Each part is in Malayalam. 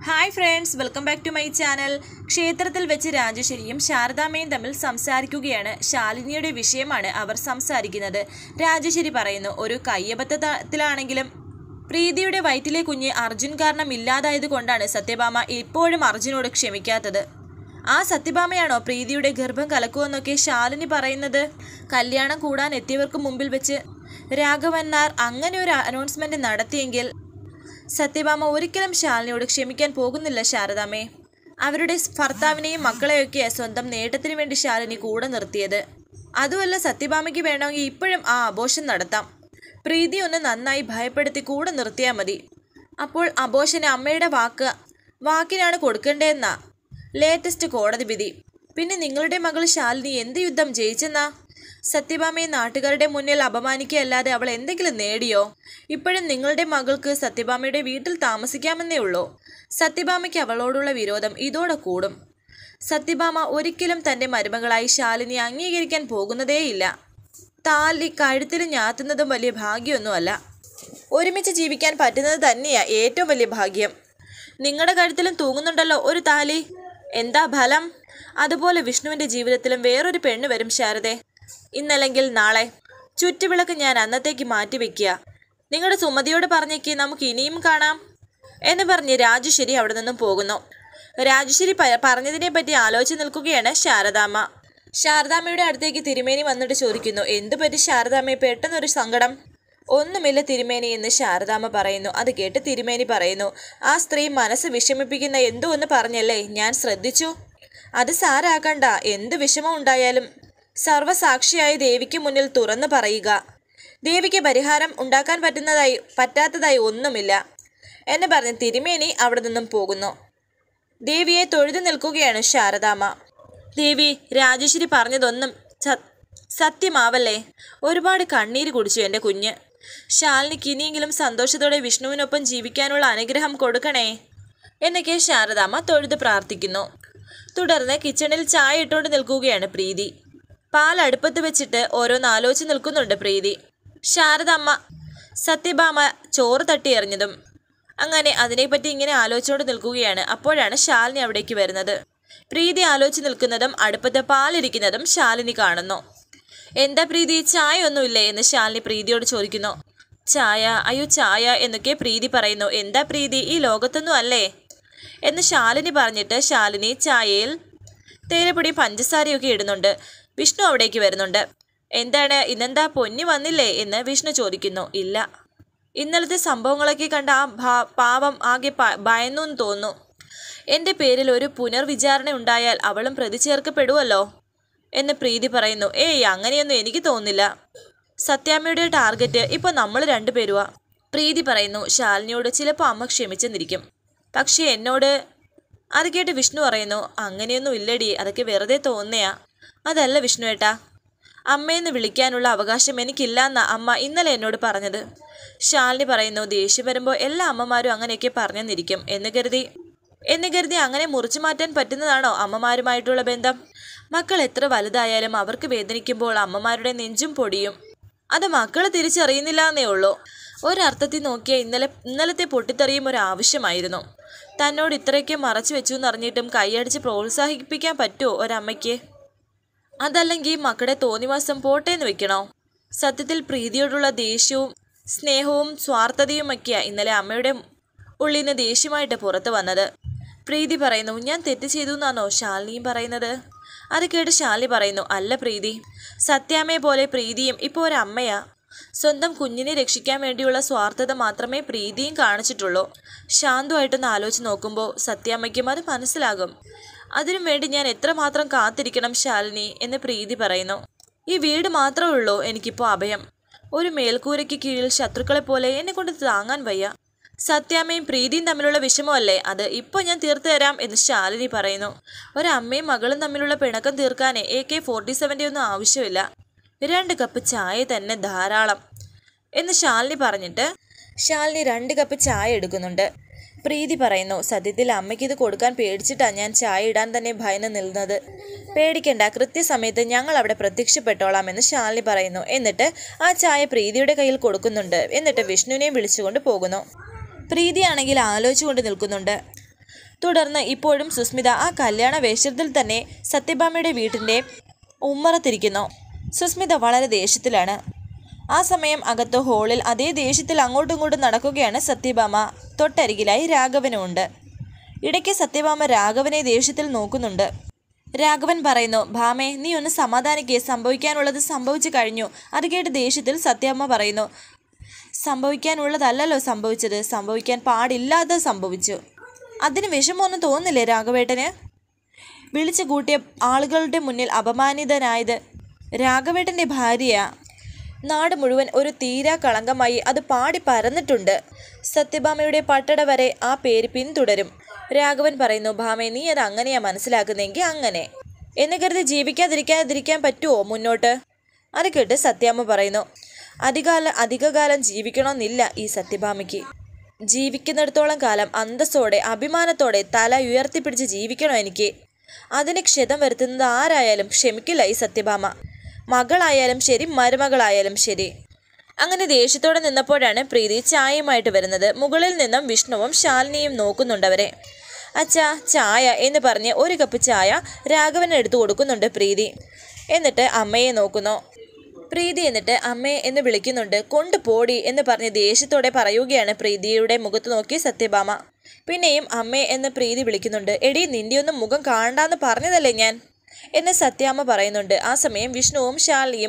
hi friends welcome back to my channel ക്ഷേത്രത്തിൽ വെച്ച് രാജശ്വരിയും ശാരദാമ്മയും തമ്മിൽ സംസാരിക്കുകയാണ് ശാലിനിയുടെ വിഷയമാണ് അവർ സംസാരിക്കുന്നത് രാജശ്വരി പറയുന്നു ഒരു കയ്യബദ്ധത്തിലാണെങ്കിലും പ്രീതിയുടെ വയറ്റിലെ കുഞ്ഞ് അർജുൻ കാരണം ഇല്ലാതായത് കൊണ്ടാണ് സത്യഭാമ ഇപ്പോഴും അർജുനോട് ക്ഷമിക്കാത്തത് ആ സത്യഭാമയാണോ പ്രീതിയുടെ ഗർഭം കലക്കുമെന്നൊക്കെ ശാലിനി പറയുന്നത് കല്യാണം കൂടാൻ എത്തിയവർക്ക് മുമ്പിൽ വെച്ച് രാഘവൻ നായർ അങ്ങനെ ഒരു അനൗൺസ്മെന്റ് നടത്തിയെങ്കിൽ സത്യഭാമ ഒരിക്കലും ശാലിനിയോട് ക്ഷമിക്കാൻ പോകുന്നില്ല ശാരദാമ്മേ അവരുടെ ഭർത്താവിനെയും മക്കളെയൊക്കെ സ്വന്തം നേട്ടത്തിന് വേണ്ടി ശാലിനി കൂടെ നിർത്തിയത് അതുമല്ല സത്യഭാമയ്ക്ക് വേണമെങ്കിൽ ഇപ്പോഴും ആ അബോഷൻ നടത്താം പ്രീതി ഒന്ന് നന്നായി ഭയപ്പെടുത്തി കൂടെ നിർത്തിയാൽ മതി അപ്പോൾ അബോഷന് അമ്മയുടെ വാക്ക് വാക്കിനാണ് കൊടുക്കേണ്ടതെന്നാ ലേറ്റസ്റ്റ് കോടതി വിധി പിന്നെ നിങ്ങളുടെ മകൾ ശാലിനി എന്ത് യുദ്ധം ജയിച്ചെന്നാ സത്യഭാമയെ നാട്ടുകാരുടെ മുന്നിൽ അപമാനിക്കുകയല്ലാതെ അവൾ എന്തെങ്കിലും നേടിയോ ഇപ്പോഴും നിങ്ങളുടെ മകൾക്ക് സത്യഭാമയുടെ വീട്ടിൽ താമസിക്കാമെന്നേ ഉള്ളൂ സത്യഭാമയ്ക്ക് അവളോടുള്ള വിരോധം ഇതോടെ കൂടും സത്യഭാമ ഒരിക്കലും തന്റെ മരുമകളായി ശാലിനി അംഗീകരിക്കാൻ പോകുന്നതേയില്ല താലി കഴുത്തിൽ ഞാത്തുന്നതും വലിയ ഭാഗ്യമൊന്നുമല്ല ഒരുമിച്ച് ജീവിക്കാൻ പറ്റുന്നത് തന്നെയാ ഏറ്റവും വലിയ ഭാഗ്യം നിങ്ങളുടെ കഴുത്തിലും തൂങ്ങുന്നുണ്ടല്ലോ ഒരു താലി എന്താ ഫലം അതുപോലെ വിഷ്ണുവിന്റെ ജീവിതത്തിലും വേറൊരു പെണ്ണ് വരും ശാരദേ ഇന്നല്ലെങ്കിൽ നാളെ ചുറ്റുവിളക്ക് ഞാൻ അന്നത്തേക്ക് മാറ്റിവെക്കുക നിങ്ങളുടെ സുമതിയോട് പറഞ്ഞേക്ക് നമുക്ക് ഇനിയും കാണാം എന്ന് പറഞ്ഞ് രാജശ്ശേരി അവിടെ നിന്നും പോകുന്നു രാജശ്ശേരി പ- പറഞ്ഞതിനെ പറ്റി ആലോചിച്ച് നിൽക്കുകയാണ് ശാരദാമ്മ ശാരദാമ്മയുടെ അടുത്തേക്ക് തിരുമേനി വന്നിട്ട് ചോദിക്കുന്നു എന്തു പറ്റി ശാരദാമ്മയെ പെട്ടെന്നൊരു സങ്കടം ഒന്നുമില്ല തിരുമേനി എന്ന് ശാരദാമ്മ പറയുന്നു അത് കേട്ട് തിരുമേനി പറയുന്നു ആ സ്ത്രീ മനസ്സ് വിഷമിപ്പിക്കുന്ന എന്തോ ഒന്ന് പറഞ്ഞല്ലേ ഞാൻ ശ്രദ്ധിച്ചു അത് സാരാക്കണ്ട എന്ത് വിഷമം ഉണ്ടായാലും സർവസാക്ഷിയായ ദേവിക്ക് മുന്നിൽ തുറന്നു പറയുക ദേവിക്ക് പരിഹാരം ഉണ്ടാക്കാൻ പറ്റുന്നതായി പറ്റാത്തതായി ഒന്നുമില്ല എന്ന് പറഞ്ഞ് തിരുമേനി അവിടെ നിന്നും പോകുന്നു ദേവിയെ തൊഴുതു നിൽക്കുകയാണ് ശാരദാമ്മ ദേവി രാജേശ്വരി പറഞ്ഞതൊന്നും സ- സത്യമാവല്ലേ ഒരുപാട് കണ്ണീര് കുടിച്ചു എൻ്റെ കുഞ്ഞ് ശാലിനിക്ക് ഇനിയെങ്കിലും സന്തോഷത്തോടെ വിഷ്ണുവിനൊപ്പം ജീവിക്കാനുള്ള അനുഗ്രഹം കൊടുക്കണേ എന്നൊക്കെ ശാരദാമ്മ തൊഴുത് പ്രാർത്ഥിക്കുന്നു തുടർന്ന് കിച്ചണിൽ ചായ ഇട്ടുകൊണ്ട് നിൽക്കുകയാണ് പ്രീതി പാൽ അടുപ്പത്ത് വെച്ചിട്ട് ഓരോന്ന് ആലോചിച്ച് നിൽക്കുന്നുണ്ട് പ്രീതി ശാരദാമ്മ സത്യഭാമ ചോറ് തട്ടി എറിഞ്ഞതും അങ്ങനെ അതിനെപ്പറ്റി ഇങ്ങനെ ആലോചിച്ചുകൊണ്ട് നിൽക്കുകയാണ് അപ്പോഴാണ് ശാലിനി അവിടേക്ക് വരുന്നത് പ്രീതി ആലോചിച്ച് നിൽക്കുന്നതും അടുപ്പത്ത് പാലിരിക്കുന്നതും ശാലിനി കാണുന്നു എന്താ പ്രീതി ചായ ഒന്നുമില്ലേ എന്ന് ശാലിനി പ്രീതിയോട് ചോദിക്കുന്നു ചായ അയ്യോ ചായ എന്നൊക്കെ പ്രീതി പറയുന്നു എന്താ പ്രീതി ഈ ലോകത്തൊന്നും അല്ലേ എന്ന് ശാലിനി പറഞ്ഞിട്ട് ശാലിനി ചായയിൽ തേയിലപ്പൊടി പഞ്ചസാരയൊക്കെ ഇടുന്നുണ്ട് വിഷ്ണു അവിടേക്ക് വരുന്നുണ്ട് എന്താണ് ഇന്നെന്താ പൊന്നി വന്നില്ലേ എന്ന് വിഷ്ണു ചോദിക്കുന്നു ഇല്ല ഇന്നലത്തെ സംഭവങ്ങളൊക്കെ കണ്ട ആ ഭാ- പാവം ആകെ പ- ഭയന്നു എന്ന് തോന്നുന്നു എൻ്റെ പേരിൽ ഒരു പുനർവിചാരണ ഉണ്ടായാൽ അവളും പ്രതി ചേർക്കപ്പെടുമല്ലോ എന്ന് പ്രീതി പറയുന്നു ഏയ് അങ്ങനെയൊന്നും എനിക്ക് തോന്നുന്നില്ല സത്യാമ്മയുടെ ടാർഗറ്റ് ഇപ്പോൾ നമ്മൾ രണ്ടുപേരുവാ പ്രീതി പറയുന്നു ശാലിനിയോട് ചിലപ്പോൾ അമ്മ ക്ഷമിച്ചെന്നിരിക്കും പക്ഷേ എന്നോട് അത് കേട്ട് വിഷ്ണു പറയുന്നു അങ്ങനെയൊന്നും ഇല്ലടി അതൊക്കെ വെറുതെ തോന്നിയാ അതല്ല വിഷ്ണു ഏട്ടാ അമ്മയെന്ന് വിളിക്കാനുള്ള അവകാശം എനിക്കില്ല എന്നാ അമ്മ ഇന്നലെ എന്നോട് പറഞ്ഞത് ശാലിനി പറയുന്നു ദേഷ്യം വരുമ്പോൾ എല്ലാ അമ്മമാരും അങ്ങനെയൊക്കെ പറഞ്ഞെന്നിരിക്കും എന്ന് കരുതി എന്ന് കരുതി അങ്ങനെ മുറിച്ചു മാറ്റാൻ പറ്റുന്നതാണോ അമ്മമാരുമായിട്ടുള്ള ബന്ധം മക്കൾ എത്ര വലുതായാലും അവർക്ക് വേദനിക്കുമ്പോൾ അമ്മമാരുടെ നെഞ്ചും പൊടിയും അത് മക്കൾ തിരിച്ചറിയുന്നില്ല എന്നേ ഉള്ളൂ ഒരർത്ഥത്തിൽ നോക്കിയാൽ ഇന്നലെ ഇന്നലത്തെ പൊട്ടിത്തെറിയും ഒരു ആവശ്യമായിരുന്നു തന്നോട് ഇത്രയൊക്കെ മറച്ചു വെച്ചു എന്നറിഞ്ഞിട്ടും കൈയടിച്ച് പ്രോത്സാഹിപ്പിക്കാൻ പറ്റുമോ ഒരമ്മയ്ക്ക് അതല്ലെങ്കിൽ മക്കളുടെ തോന്നിവാസം പോട്ടേന്ന് വെക്കണോ സത്യത്തിൽ പ്രീതിയോടുള്ള ദേഷ്യവും സ്നേഹവും സ്വാർത്ഥതയുമൊക്കെയാ ഇന്നലെ അമ്മയുടെ ഉള്ളിൽ നിന്ന് ദേഷ്യമായിട്ട് പുറത്തു വന്നത് പ്രീതി പറയുന്നു ഞാൻ തെറ്റ് ചെയ്തു എന്നാണോ ശാലിനിയും പറയുന്നത് അത് കേട്ട് ശാലിനി പറയുന്നു അല്ല പ്രീതി സത്യാമ്മയെ പോലെ പ്രീതിയും ഇപ്പോൾ ഒരു അമ്മയാ സ്വന്തം കുഞ്ഞിനെ രക്ഷിക്കാൻ വേണ്ടിയുള്ള സ്വാർത്ഥത മാത്രമേ പ്രീതിയും കാണിച്ചിട്ടുള്ളൂ ശാന്തമായിട്ടൊന്ന് ആലോചിച്ച് നോക്കുമ്പോൾ സത്യാമ്മയ്ക്കും അത് മനസ്സിലാകും അതിനു വേണ്ടി ഞാൻ എത്രമാത്രം കാത്തിരിക്കണം ശാലിനി എന്ന് പ്രീതി പറയുന്നു ഈ വീട് മാത്രമേ ഉള്ളൂ എനിക്കിപ്പോൾ അഭയം ഒരു മേൽക്കൂരയ്ക്ക് കീഴിൽ ശത്രുക്കളെ പോലെ എന്നെ കൊണ്ട് താങ്ങാൻ വയ്യ സത്യാമ്മയും പ്രീതിയും തമ്മിലുള്ള വിഷമമല്ലേ അത് ഇപ്പോൾ ഞാൻ തീർത്തു തരാം എന്ന് ശാലിനി പറയുന്നു ഒരമ്മയും മകളും തമ്മിലുള്ള പിണക്കം തീർക്കാൻ എ കെ ഫോർട്ടി സെവൻ്റെ ഒന്നും ആവശ്യമില്ല രണ്ട് കപ്പ് ചായ തന്നെ ധാരാളം എന്ന് ശാലിനി പറഞ്ഞിട്ട് ശാലിനി രണ്ട് കപ്പ് ചായ എടുക്കുന്നുണ്ട് പ്രീതി പറയുന്നു സത്യത്തിൽ അമ്മയ്ക്ക് ഇത് കൊടുക്കാൻ പേടിച്ചിട്ടാ ഞാൻ ചായ ഇടാൻ തന്നെ ഭയന്ന് നിന്നത് പേടിക്കണ്ട കൃത്യസമയത്ത് ഞങ്ങൾ അവിടെ പ്രത്യക്ഷപ്പെട്ടോളാം എന്ന് ശാലിനി പറയുന്നു എന്നിട്ട് ആ ചായ പ്രീതിയുടെ കയ്യിൽ കൊടുക്കുന്നുണ്ട് എന്നിട്ട് വിഷ്ണുവിനെയും വിളിച്ചുകൊണ്ട് പോകുന്നു പ്രീതിയാണെങ്കിൽ ആലോചിച്ചുകൊണ്ട് നിൽക്കുന്നുണ്ട് തുടർന്ന് ഇപ്പോഴും സുസ്മിത ആ കല്യാണ വേഷത്തിൽ തന്നെ സത്യഭാമയുടെ വീട്ടിൻ്റെ ഉമ്മറത്തിരിക്കുന്നു സുസ്മിത വളരെ ദേഷ്യത്തിലാണ് ആ സമയം അകത്ത് ഹോളിൽ അതേ ദേഷ്യത്തിൽ അങ്ങോട്ടും ഇങ്ങോട്ടും നടക്കുകയാണ് സത്യഭാമ തൊട്ടരികിലായി രാഘവനുമുണ്ട് ഇടയ്ക്ക് സത്യഭാമ രാഘവനെ ദേഷ്യത്തിൽ നോക്കുന്നുണ്ട് രാഘവൻ പറയുന്നു ഭാമേ നീ ഒന്ന് സമാധാനിക്കേ സംഭവിക്കാനുള്ളത് സംഭവിച്ചു കഴിഞ്ഞു അത് കേട്ട് ദേഷ്യത്തിൽ സത്യാമ്മ പറയുന്നു സംഭവിക്കാനുള്ളതല്ലല്ലോ സംഭവിച്ചത് സംഭവിക്കാൻ പാടില്ലാതെ സംഭവിച്ചു അതിന് വിഷമമൊന്നും തോന്നില്ലേ രാഘവേട്ടന് വിളിച്ചു കൂട്ടിയ ആളുകളുടെ മുന്നിൽ അപമാനിതനായത് രാഘവേട്ടൻ്റെ ഭാര്യ നാട് മുഴുവൻ ഒരു തീരാ കളങ്കമായി അത് പാടി പരന്നിട്ടുണ്ട് സത്യഭാമയുടെ പട്ടട വരെ ആ പേര് പിന്തുടരും രാഘവൻ പറയുന്നു ഭാമേ നീ അത് അങ്ങനെയാ മനസ്സിലാക്കുന്നെങ്കിൽ അങ്ങനെ എന്ന് കരുതി ജീവിക്കാതിരിക്കാതിരിക്കാൻ പറ്റുമോ മുന്നോട്ട് അത് കേട്ട് സത്യാമ്മ പറയുന്നു അധികാല അധികകാലം ജീവിക്കണമെന്നില്ല ഈ സത്യഭാമയ്ക്ക് ജീവിക്കുന്നിടത്തോളം കാലം അന്തസ്സോടെ അഭിമാനത്തോടെ തല ഉയർത്തിപ്പിടിച്ച് ജീവിക്കണം എനിക്ക് അതിന് ക്ഷതം വരുത്തുന്നത് ആരായാലും ക്ഷമിക്കില്ല ഈ സത്യഭാമ മകളായാലും ശരി മരുമകളായാലും ശരി അങ്ങനെ ദേഷ്യത്തോടെ നിന്നപ്പോഴാണ് പ്രീതി ചായയുമായിട്ട് വരുന്നത് മുകളിൽ നിന്നും വിഷ്ണുവും ശാലിനിയും നോക്കുന്നുണ്ടവരെ അച്ഛാ ചായ എന്ന് പറഞ്ഞ് ഒരു കപ്പ് ചായ രാഘവന് എടുത്തു കൊടുക്കുന്നുണ്ട് പ്രീതി എന്നിട്ട് അമ്മയെ നോക്കുന്നു പ്രീതി എന്നിട്ട് അമ്മേ എന്ന് വിളിക്കുന്നുണ്ട് കൊണ്ടുപോടി എന്ന് പറഞ്ഞ് ദേഷ്യത്തോടെ പറയുകയാണ് പ്രീതിയുടെ മുഖത്ത് നോക്കി സത്യഭാമ പിന്നെയും അമ്മേ എന്ന് പ്രീതി വിളിക്കുന്നുണ്ട് എടി നിന്റെയൊന്നും മുഖം കാണണ്ടാന്ന് പറഞ്ഞതല്ലേ ഞാൻ എന്ന് സത്യാമ്മ പറയുന്നുണ്ട് ആ സമയം വിഷ്ണുവും ശാലിനിയും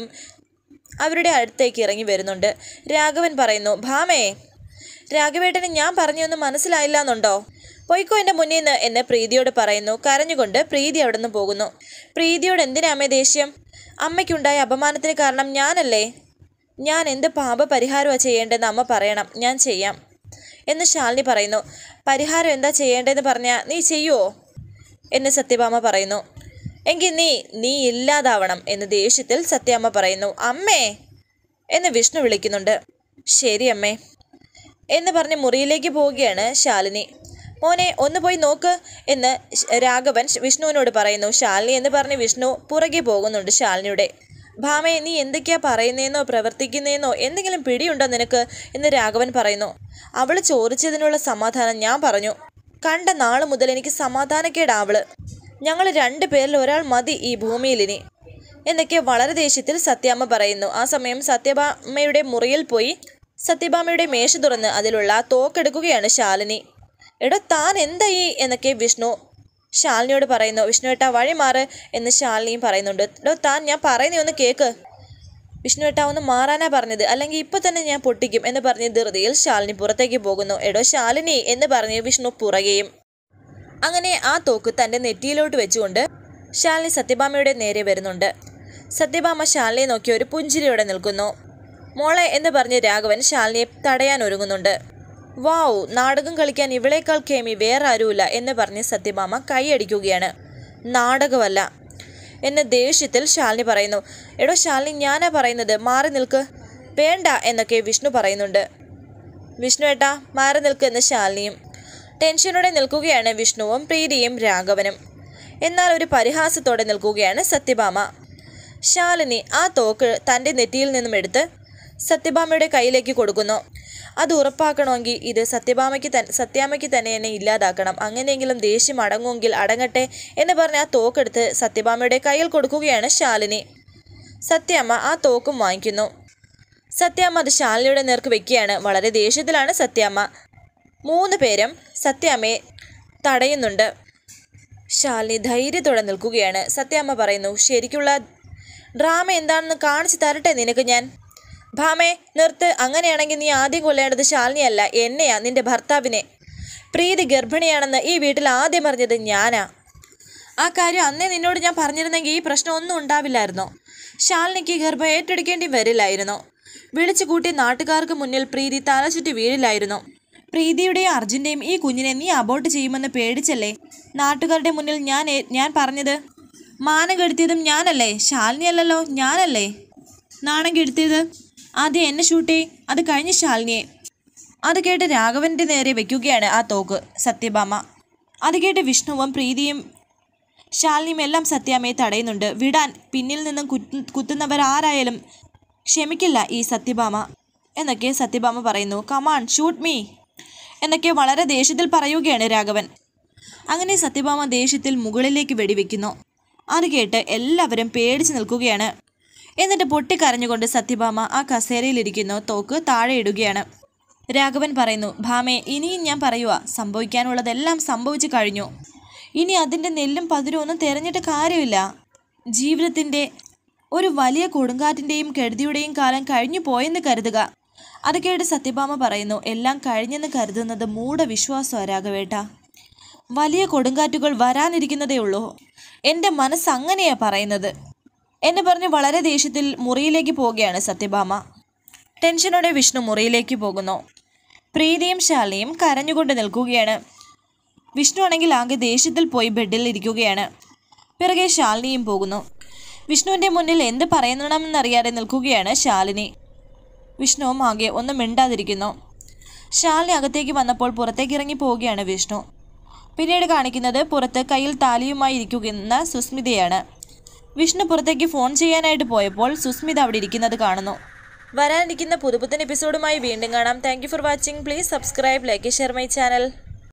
അവരുടെ അടുത്തേക്ക് ഇറങ്ങി വരുന്നുണ്ട് രാഘവൻ പറയുന്നു ഭാമേ രാഘവേട്ടന് ഞാൻ പറഞ്ഞൊന്നും മനസ്സിലായില്ല എന്നുണ്ടോ പൊയ്ക്കോ എൻ്റെ മുന്നിൽ നിന്ന് എന്ന് പ്രീതിയോട് പറയുന്നു കരഞ്ഞുകൊണ്ട് പ്രീതി അവിടെ നിന്ന് പോകുന്നു പ്രീതിയോട് എന്തിനാ അമ്മേ ദേഷ്യം അമ്മയ്ക്കുണ്ടായ അപമാനത്തിന് കാരണം ഞാനല്ലേ ഞാൻ എന്ത് പാപ പരിഹാരമാണ് ചെയ്യേണ്ടതെന്ന് അമ്മ പറയണം ഞാൻ ചെയ്യാം എന്ന് ശാലിനി പറയുന്നു പരിഹാരം എന്താ ചെയ്യേണ്ടതെന്ന് പറഞ്ഞാൽ നീ ചെയ്യുമോ എന്ന് സത്യഭാമ പറയുന്നു എങ്കിൽ നീ നീ ഇല്ലാതാവണം എന്ന് ദേഷ്യത്തിൽ സത്യാമ്മ പറയുന്നു അമ്മേ എന്ന് വിഷ്ണു വിളിക്കുന്നുണ്ട് ശരി അമ്മേ എന്ന് പറഞ്ഞ് മുറിയിലേക്ക് പോവുകയാണ് ശാലിനി മോനെ ഒന്ന് പോയി നോക്ക് എന്ന് ശ്- രാഘവൻ ശ്- വിഷ്ണുവിനോട് പറയുന്നു ശാലിനി എന്ന് പറഞ്ഞ് വിഷ്ണു പുറകെ പോകുന്നുണ്ട് ശാലിനിയുടെ ഭാമേ നീ എന്തൊക്കെയാ പറയുന്നതെന്നോ പ്രവർത്തിക്കുന്നതെന്നോ എന്തെങ്കിലും പിടിയുണ്ടോ നിനക്ക് എന്ന് രാഘവൻ പറയുന്നു അവൾ ചോദിച്ചതിനുള്ള സമാധാനം ഞാൻ പറഞ്ഞു കണ്ട നാള് മുതൽ എനിക്ക് സമാധാനക്കേടാ അവള് ഞങ്ങൾ രണ്ടു പേരിൽ ഒരാൾ മതി ഈ ഭൂമിയിൽ ഇനി എന്നൊക്കെ വളരെ ദേഷ്യത്തിൽ സത്യാമ്മ പറയുന്നു ആ സമയം സത്യഭാമയുടെ മുറിയിൽ പോയി സത്യഭാമയുടെ മേശ തുറന്ന് അതിലുള്ള തോക്കെടുക്കുകയാണ് ശാലിനി എടോ താൻ എന്താ ഈ എന്നൊക്കെ വിഷ്ണു ശാലിനിയോട് പറയുന്നു വിഷ്ണു ഏട്ടാ വഴി മാറ് എന്ന് ശാലിനിയും പറയുന്നുണ്ട് എടോ താൻ ഞാൻ പറയുന്നേ ഒന്ന് കേക്ക് വിഷ്ണു ഏട്ടാ ഒന്ന് മാറാനാ പറഞ്ഞത് അല്ലെങ്കിൽ ഇപ്പൊ തന്നെ ഞാൻ പൊട്ടിക്കും എന്ന് പറഞ്ഞ് ധൃതിയിൽ ശാലിനി പുറത്തേക്ക് പോകുന്നു എടോ ശാലിനി എന്ന് പറഞ്ഞ് വിഷ്ണു പുറകെയും അങ്ങനെ ആ തോക്ക് തൻ്റെ നെറ്റിയിലോട്ട് വെച്ചുകൊണ്ട് ശാലിനി സത്യഭാമയുടെ നേരെ വരുന്നുണ്ട് സത്യഭാമ ശാലിനിയെ നോക്കി ഒരു പുഞ്ചിരിയോടെ നിൽക്കുന്നു മോളെ എന്ന് പറഞ്ഞ് രാഘവൻ ശാലിനിയെ തടയാൻ ഒരുങ്ങുന്നുണ്ട് വാവ് നാടകം കളിക്കാൻ ഇവളേക്കാൾ കേമി വേറെ ആരുമില്ല എന്ന് പറഞ്ഞ് സത്യഭാമ കൈയടിക്കുകയാണ് നാടകമല്ല എന്ന ദേഷ്യത്തിൽ ശാലിനി പറയുന്നു എടോ ശാലിനി ഞാനാ പറയുന്നത് മാറി നിൽക്ക് വേണ്ട എന്നൊക്കെ വിഷ്ണു പറയുന്നുണ്ട് വിഷ്ണു ഏട്ടാ മാറി നിൽക്കുന്ന ശാലിനിയും ടെൻഷനോടെ നിൽക്കുകയാണ് വിഷ്ണുവും പ്രീതിയും രാഘവനും എന്നാൽ ഒരു പരിഹാസത്തോടെ നിൽക്കുകയാണ് സത്യഭാമ ശാലിനി ആ തോക്ക് തൻ്റെ നെറ്റിയിൽ നിന്നും എടുത്ത് സത്യഭാമയുടെ കയ്യിലേക്ക് കൊടുക്കുന്നു അത് ഉറപ്പാക്കണമെങ്കിൽ ഇത് സത്യഭാമയ്ക്ക് തൻ സത്യാമ്മയ്ക്ക് തന്നെ എന്നെ ഇല്ലാതാക്കണം അങ്ങനെയെങ്കിലും ദേഷ്യം അടങ്ങുമെങ്കിൽ അടങ്ങട്ടെ എന്ന് പറഞ്ഞ് ആ തോക്കെടുത്ത് സത്യഭാമയുടെ കയ്യിൽ കൊടുക്കുകയാണ് ശാലിനി സത്യാമ്മ ആ തോക്കും വാങ്ങിക്കുന്നു സത്യാമ്മ അത് ശാലിനിയുടെ നേർക്ക് വെക്കുകയാണ് വളരെ ദേഷ്യത്തിലാണ് സത്യാമ്മ മൂന്ന് പേരും സത്യാമ്മയെ തടയുന്നുണ്ട് ശാലിനി ധൈര്യത്തോടെ നിൽക്കുകയാണ് സത്യാമ്മ പറയുന്നു ശരിക്കുള്ള ഡ്രാമ എന്താണെന്ന് കാണിച്ചു തരട്ടെ നിനക്ക് ഞാൻ ഭാമേ നിർത്ത് അങ്ങനെയാണെങ്കിൽ നീ ആദ്യം കൊല്ലേണ്ടത് ശാലിനിയല്ല എന്നെയാ നിന്റെ ഭർത്താവിനെ പ്രീതി ഗർഭിണിയാണെന്ന് ഈ വീട്ടിൽ ആദ്യം പറഞ്ഞത് ഞാനാ ആ കാര്യം അന്നേ നിന്നോട് ഞാൻ പറഞ്ഞിരുന്നെങ്കിൽ ഈ പ്രശ്നം ഒന്നും ഉണ്ടാവില്ലായിരുന്നോ ശാലിനിക്ക് ഗർഭം ഏറ്റെടുക്കേണ്ടി വരില്ലായിരുന്നോ വിളിച്ചു കൂട്ടി നാട്ടുകാർക്ക് മുന്നിൽ പ്രീതി തലചുറ്റി വീഴില്ലായിരുന്നോ പ്രീതിയുടെയും അർജുൻ്റെയും ഈ കുഞ്ഞിനെ നീ അബോട്ട് ചെയ്യുമെന്ന് പേടിച്ചല്ലേ നാട്ടുകാരുടെ മുന്നിൽ ഞാൻ ഏ- ഞാൻ പറഞ്ഞത് മാനം കെടുത്തിയതും ഞാനല്ലേ ശാലിനി അല്ലല്ലോ ഞാനല്ലേ നാണം കെടുത്തിയത് ആദ്യം എന്നെ ഷൂട്ട് ചെയ് അത് കഴിഞ്ഞ് ശാലിനിയെ അത് കേട്ട് രാഘവന്റെ നേരെ വെക്കുകയാണ് ആ തോക്ക് സത്യഭാമ അത് കേട്ട് വിഷ്ണുവും പ്രീതിയും ശാലിനിയും എല്ലാം സത്യാമ്മയെ തടയുന്നുണ്ട് വിടാൻ പിന്നിൽ നിന്നും കുത്തു കുത്തുന്നവരാരായാലും ക്ഷമിക്കില്ല ഈ സത്യഭാമ എന്നൊക്കെ സത്യഭാമ പറയുന്നു കമാൺ ഷൂട്ട് മീ എന്നൊക്കെ വളരെ ദേഷ്യത്തിൽ പറയുകയാണ് രാഘവൻ അങ്ങനെ സത്യഭാമ ദേഷ്യത്തിൽ മുകളിലേക്ക് വെടിവെക്കുന്നു അത് കേട്ട് എല്ലാവരും പേടിച്ചു നിൽക്കുകയാണ് എന്നിട്ട് പൊട്ടിക്കരഞ്ഞുകൊണ്ട് സത്യഭാമ ആ കസേരയിലിരിക്കുന്നു തോക്ക് താഴെ ഇടുകയാണ് രാഘവൻ പറയുന്നു ഭാമേ ഇനിയും ഞാൻ പറയുക സംഭവിക്കാനുള്ളതെല്ലാം സംഭവിച്ചു കഴിഞ്ഞു ഇനി അതിൻ്റെ നെല്ലും പതിരും ഒന്നും തിരഞ്ഞിട്ട് കാര്യമില്ല ജീവിതത്തിൻ്റെ ഒരു വലിയ കൊടുങ്കാറ്റിൻ്റെയും കെടുതിയുടെയും കാലം കഴിഞ്ഞു പോയെന്ന് കരുതുക അത് കേട്ട് സത്യഭാമ പറയുന്നു എല്ലാം കഴിഞ്ഞെന്ന് കരുതുന്നത് മൂഢവിശ്വാസമാണ് രാഘവേട്ട വലിയ കൊടുങ്കാറ്റുകൾ വരാനിരിക്കുന്നതേ ഉള്ളൂ എൻ്റെ മനസ്സ് അങ്ങനെയാ പറയുന്നത് എന്നെ പറഞ്ഞ് വളരെ ദേഷ്യത്തിൽ മുറിയിലേക്ക് പോവുകയാണ് സത്യഭാമ ടെൻഷനോടെ വിഷ്ണു മുറിയിലേക്ക് പോകുന്നു പ്രീതിയും ശാലിനിയും കരഞ്ഞുകൊണ്ട് നിൽക്കുകയാണ് വിഷ്ണു ആണെങ്കിൽ ആകെ ദേഷ്യത്തിൽ പോയി ബെഡിൽ ഇരിക്കുകയാണ് പിറകെ ശാലിനിയും പോകുന്നു വിഷ്ണുവിൻ്റെ മുന്നിൽ എന്ത് പറയണമെന്നറിയാതെ നിൽക്കുകയാണ് ശാലിനി വിഷ്ണുവും ആകെ ഒന്നും മിണ്ടാതിരിക്കുന്നു ശാലിനി അകത്തേക്ക് വന്നപ്പോൾ പുറത്തേക്ക് ഇറങ്ങി പോവുകയാണ് വിഷ്ണു പിന്നീട് കാണിക്കുന്നത് പുറത്ത് കയ്യിൽ താലിയുമായി ഇരിക്കുന്ന സുസ്മിതയാണ് വിഷ്ണു പുറത്തേക്ക് ഫോൺ ചെയ്യാനായിട്ട് പോയപ്പോൾ സുസ്മിത അവിടെ ഇരിക്കുന്നത് കാണുന്നു വരാനിരിക്കുന്ന പുതുപുത്തൻ എപ്പിസോഡുമായി വീണ്ടും കാണാം thank for watching please subscribe like share my channel